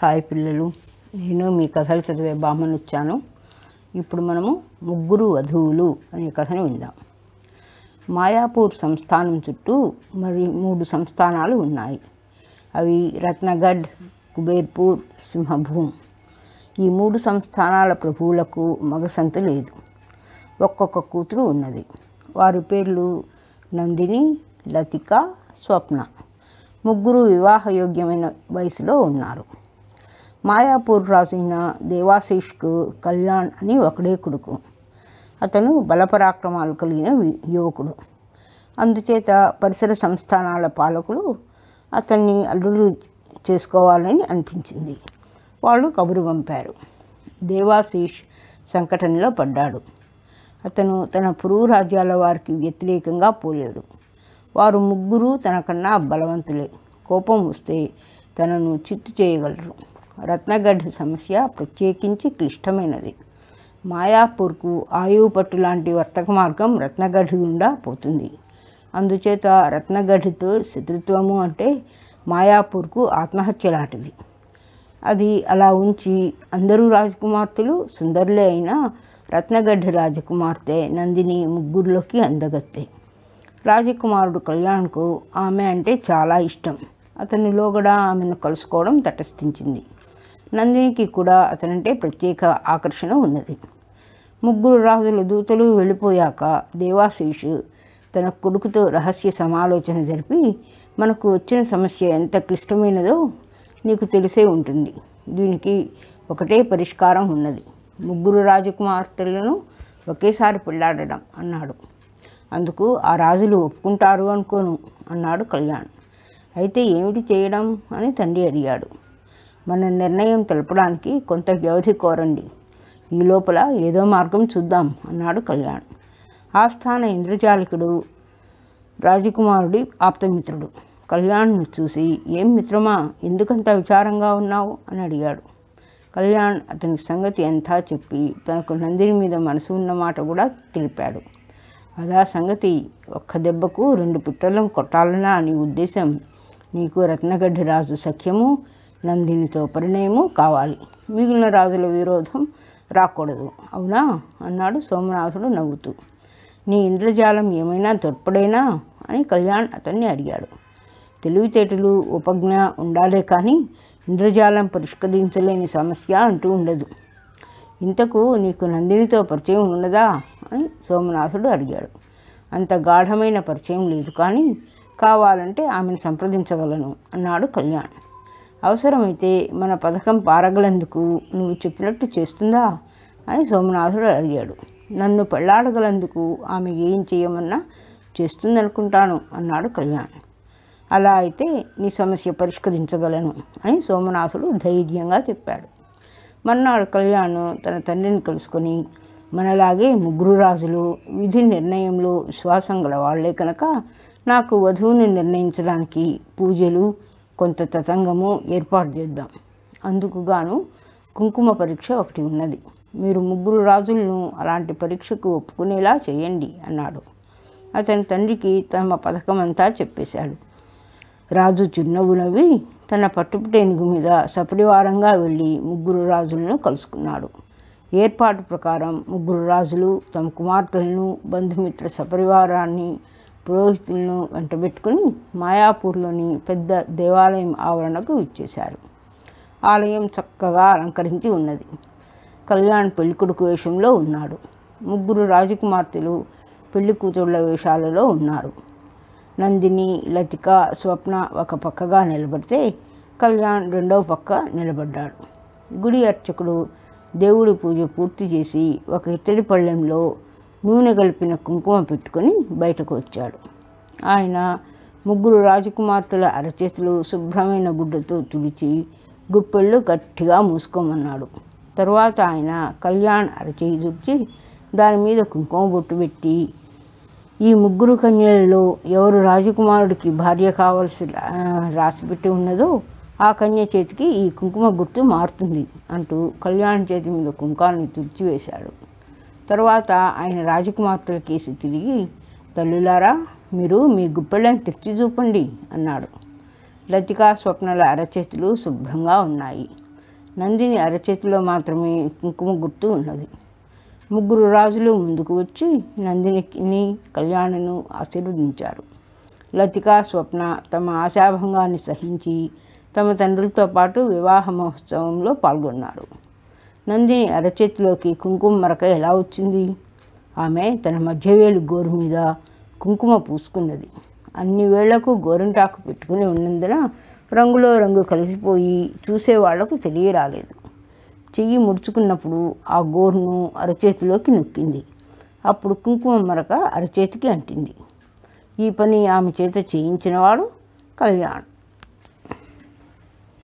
hi పిల్లలు నేను మీ కథలు చదివే బామ్మను వచ్చాను ఇప్పుడు మనము ముగ్గురు వధువులు అనే కథను విందాం మాయాపూర్ సంస్థానం చుట్టూ మరి మూడు సంస్థానాలు ఉన్నాయి అవి రత్నగఢ్ కుబేర్పూర్ సింహభూమ్ ఈ మూడు సంస్థానాల ప్రభువులకు మగసంతు లేదు ఒక్కొక్క కూతురు ఉన్నది వారి పేర్లు నందిని లతిక స్వప్న ముగ్గురు వివాహయోగ్యమైన వయసులో ఉన్నారు మాయాపూర్ రాజు అయిన దేవాశీష్కు కళ్యాణ్ అని ఒకడే కొడుకు అతను బలపరాక్రమాలు కలిగిన వి- యువకుడు అందుచేత పరిసర సంస్థానాల పాలకులు అతన్ని అల్లుడు చేసుకోవాలని అనిపించింది వాళ్ళు కబురు పంపారు దేవాశీష్ సంకటంలో పడ్డాడు అతను తన పురుగు రాజ్యాల వారికి వ్యతిరేకంగా పోలేడు వారు ముగ్గురు తనకన్నా బలవంతులే కోపం వస్తే తనను చిత్తు చేయగలరు రత్నగఢ్ సమస్య ప్రత్యేకించి క్లిష్టమైనది మాయాపూర్కు ఆయువు పట్టు లాంటి వర్తక మార్గం రత్నగఢ్ గుండా పోతుంది అందుచేత రత్నగఢ్తో శత్రుత్వము అంటే మాయాపూర్కు ఆత్మహత్య లాంటిది అది అలా ఉంచి అందరూ రాజకుమార్తెలు సుందరులే అయినా రత్నగడ్డ రాజకుమార్తె నందిని ముగ్గురులోకి అందగత్తే రాజకుమారుడు కళ్యాణ్కు ఆమె అంటే చాలా ఇష్టం అతని లోగడ ఆమెను కలుసుకోవడం తటస్థించింది నందినికి కూడా అతనంటే ప్రత్యేక ఆకర్షణ ఉన్నది ముగ్గురు రాజుల దూతలు వెళ్ళిపోయాక దేవాశీషు తన కొడుకుతో రహస్య సమాలోచన జరిపి మనకు వచ్చిన సమస్య ఎంత క్లిష్టమైనదో నీకు తెలిసే ఉంటుంది దీనికి ఒకటే పరిష్కారం ఉన్నది ముగ్గురు రాజకుమార్తెలను ఒకేసారి పెళ్ళాడడం అన్నాడు అందుకు ఆ రాజులు ఒప్పుకుంటారు అనుకోను అన్నాడు కళ్యాణ్ అయితే ఏమిటి చేయడం అని తండ్రి అడిగాడు మన నిర్ణయం తెలపడానికి కొంత వ్యవధి కోరండి ఈ లోపల ఏదో మార్గం చూద్దాం అన్నాడు కళ్యాణ్ ఆస్థాన ఇంద్రజాలికుడు రాజకుమారుడి ఆప్తమిత్రుడు కళ్యాణ్ను చూసి ఏం మిత్రమా ఎందుకంత విచారంగా ఉన్నావు అని అడిగాడు కళ్యాణ్ అతని సంగతి అంతా చెప్పి తనకు నందిని మీద మనసు ఉన్న మాట కూడా తెలిపాడు అదా సంగతి ఒక్క దెబ్బకు రెండు పిట్టలను కొట్టాలనా నీ ఉద్దేశం నీకు రత్నగడ్డి రాజు సఖ్యము నందినితో పరిణయము కావాలి మిగిలిన రాజుల విరోధం రాకూడదు అవునా అన్నాడు సోమనాథుడు నవ్వుతూ నీ ఇంద్రజాలం ఏమైనా తోడ్పడేనా అని కళ్యాణ్ అతన్ని అడిగాడు తెలివితేటలు ఉపజ్ఞ ఉండాలే కానీ ఇంద్రజాలం పరిష్కరించలేని సమస్య అంటూ ఉండదు ఇంతకు నీకు నందినితో పరిచయం ఉన్నదా అని సోమనాథుడు అడిగాడు అంత గాఢమైన పరిచయం లేదు కానీ కావాలంటే ఆమెను సంప్రదించగలను అన్నాడు కళ్యాణ్ అవసరమైతే మన పథకం పారగలందుకు నువ్వు చెప్పినట్టు చేస్తుందా అని సోమనాథుడు అడిగాడు నన్ను పెళ్ళాడగలందుకు ఆమె ఏం చేయమన్నా చేస్తుందనుకుంటాను అన్నాడు కళ్యాణ్ అలా అయితే నీ సమస్య పరిష్కరించగలను అని సోమనాథుడు ధైర్యంగా చెప్పాడు మర్నాడు కళ్యాణ్ తన తండ్రిని కలుసుకొని మనలాగే ముగ్గురు రాజులు విధి నిర్ణయంలో విశ్వాసం గల వాళ్లే కనుక నాకు వధువుని నిర్ణయించడానికి పూజలు కొంత తతంగము ఏర్పాటు చేద్దాం అందుకు గాను కుంకుమ పరీక్ష ఒకటి ఉన్నది మీరు ముగ్గురు రాజులను అలాంటి పరీక్షకు ఒప్పుకునేలా చేయండి అన్నాడు అతని తండ్రికి తమ పథకం అంతా చెప్పేశాడు రాజు చిరునవ్వు నవ్వి తన పట్టుపుటేనుగు మీద సపరివారంగా వెళ్ళి ముగ్గురు రాజులను కలుసుకున్నాడు ఏర్పాటు ప్రకారం ముగ్గురు రాజులు తమ కుమార్తెలను బంధుమిత్ర సపరివారాన్ని పురోహితులను వెంటబెట్టుకుని మాయాపూర్లోని పెద్ద దేవాలయం ఆవరణకు ఇచ్చేశారు ఆలయం చక్కగా అలంకరించి ఉన్నది కళ్యాణ్ పెళ్ళికొడుకు వేషంలో ఉన్నాడు ముగ్గురు రాజకుమార్తెలు పెళ్లి కూతుళ్ళ వేషాలలో ఉన్నారు నందిని లతిక స్వప్న ఒక పక్కగా నిలబడితే కళ్యాణ్ రెండవ పక్క నిలబడ్డాడు గుడి అర్చకుడు దేవుడి పూజ పూర్తి చేసి ఒక ఇత్తడి పళ్ళెంలో నూనె కలిపిన కుంకుమ పెట్టుకొని బయటకు వచ్చాడు ఆయన ముగ్గురు రాజకుమార్తెల అరచేతులు శుభ్రమైన గుడ్డతో తుడిచి గుప్పెళ్ళు గట్టిగా మూసుకోమన్నాడు తరువాత ఆయన కళ్యాణ్ అరచేయి తుడిచి దాని మీద కుంకుమ బొట్టు పెట్టి ఈ ముగ్గురు కన్యలలో ఎవరు రాజకుమారుడికి భార్య కావలసి ఆ, రాసిపెట్టి ఉన్నదో ఆ కన్య చేతికి ఈ కుంకుమ గుర్తు మారుతుంది అంటూ కళ్యాణ్ చేతి మీద కుంకాన్ని తుడిచివేశాడు తర్వాత ఆయన రాజకుమార్తెల కేసి తిరిగి తల్లులారా మీరు మీ గుప్పెళ్ళని తెచ్చి చూపండి అన్నాడు లతికా స్వప్నల అరచేతులు శుభ్రంగా ఉన్నాయి నందిని అరచేతిలో మాత్రమే కుంకుమ గుర్తు ఉన్నది ముగ్గురు రాజులు ముందుకు వచ్చి నందిని కళ్యాణను ఆశీర్వదించారు లతిక స్వప్న తమ ఆశాభంగాన్ని సహించి తమ తండ్రులతో పాటు వివాహ మహోత్సవంలో పాల్గొన్నారు నందిని అరచేతిలోకి కుంకుమ మరక ఎలా వచ్చింది ఆమె తన మధ్యవేలు గోరు మీద కుంకుమ పూసుకున్నది అన్ని వేళ్లకు గోరింటాకు పెట్టుకుని ఉన్నందున రంగులో రంగు కలిసిపోయి చూసేవాళ్లకు తెలియరాలేదు చెయ్యి ముడుచుకున్నప్పుడు ఆ గోరును అరచేతిలోకి నొక్కింది అప్పుడు కుంకుమ మరక అరచేతికి అంటింది ఈ పని ఆమె చేత చేయించినవాడు కళ్యాణ్